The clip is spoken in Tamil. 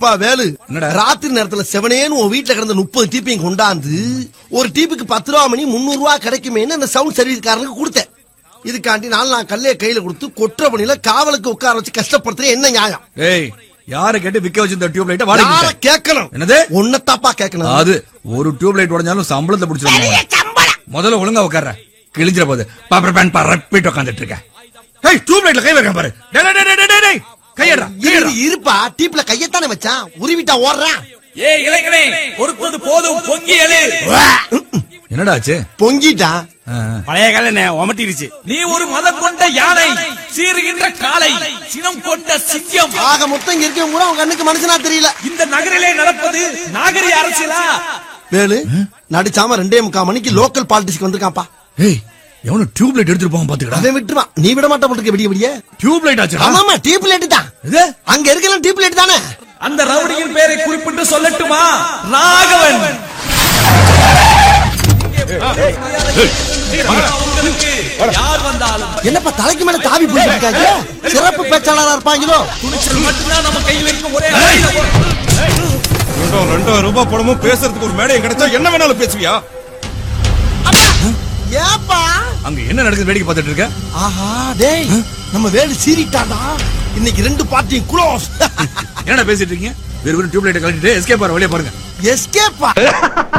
எப்பா வேலு என்னடா? ராத்திரி நேரத்துல செவனேன்னு உன் வீட்டுல கிடந்த முப்பது டீப்பையும் கொண்டாந்து ஒரு டீப்புக்கு பத்து ரூபா மணி முந்நூறு ரூபா கிடைக்குமேன்னு அந்த சவுண்ட் சர்வீஸ்காரனுக்கு கொடுத்தேன் இதுக்காண்டி நாலு நான் கல்லைய கையில கொடுத்து கொற்ற பணியில காவலுக்கு உட்கார வச்சு கஷ்டப்படுத்துற என்ன நியாயம் ஏய் யார கேட்டு விக்க வச்சிருந்த டியூப் லைட்ட யார வாடகை கேட்கணும் என்னது? உன்னத்தாப்பா கேட்கணும் அது ஒரு டியூப் லைட் உடஞ்சாலும் சம்பளத்தை பிடிச்சிருவாங்க முதல்ல ஒழுங்கா உட்கார்ற கிழிஞ்சிர போது பாப்பர் பேன் பரப்பிட்டு உட்காந்துட்டு இருக்க ஏய் டியூப் லைட்ல கை வைக்க பாரு டேய், டேய், டேய், டேய், டேய், டேய். கையடா இரு, இருப்பா டீப்ல கையத்தானே வச்சான் உருவிட்டா ஓடுறான் ஏய் இளைஞனே பொறுத்தது போதும் பொங்கி எழு என்னடா ஆச்சு பொங்கிட்டான் ஆ, ஆ. பழைய கால ஒமட்டிருச்சு நீ ஒரு மதம் கொண்ட யானை சீறுகின்ற காளை சினம் கொண்ட சிங்கம் ஆக மொத்தம் இங்க இருக்கவங்க கூட உங்க கண்ணுக்கு மனுஷனா தெரியல இந்த நகரிலே நடப்பது நாகரிக அரசியலா வேலு நடிச்சாம ரெண்டே முக்கால் மணிக்கு லோக்கல் பாலிடிக்ஸ்க்கு வந்திருக்கான்ப்பா ஏய் எவனும் டியூப் லைட் எடுத்துட்டு போவான் பாத்துக்கடா அவன் விட்டுருவான் நீ விட மாட்ட போட்டுக்க விடிய விடிய டியூப் லைட் ஆச்சுடா ஆமாமா டீப் லைட் தான் இது அங்க இருக்கலாம் டீப் லைட் தானே அந்த ரவுடியின் பெயரை குறிப்பிட்டு சொல்லட்டுமா ராகவன் உங்களுக்கு யார் வந்தாலும் என்னப்பா தலைக்கு மேல தாவி போயிருக்காங்க சிறப்பு பேச்சாளரா இருப்பாங்களோ துணிச்சல் மட்டும்தான் நம்ம கையில் இருக்கும் ஒரே ஆயுதம். ரெண்டாயிரம் ரெண்டாயிரம் ரூபாய் பணமும் பேசுறதுக்கு ஒரு மேடையும் கிடைச்சா என்ன வேணாலும் பேசுவியா ஏப்பா அங்க என்ன நடக்குது வேடிக்கை பார்த்துட்டு இருக்க ஆஹா டேய் நம்ம வேலு சீறிட்டாடா இன்னைக்கு ரெண்டு பார்ட்டியும் க்ளோஸ் என்னடா பேசிட்டு இருக்கீங்க வெறும் டியூப் லைட்டை கழட்டிட்டு எஸ்கேப் ஆற வழியா பாருங்க எஸ்கேப்பா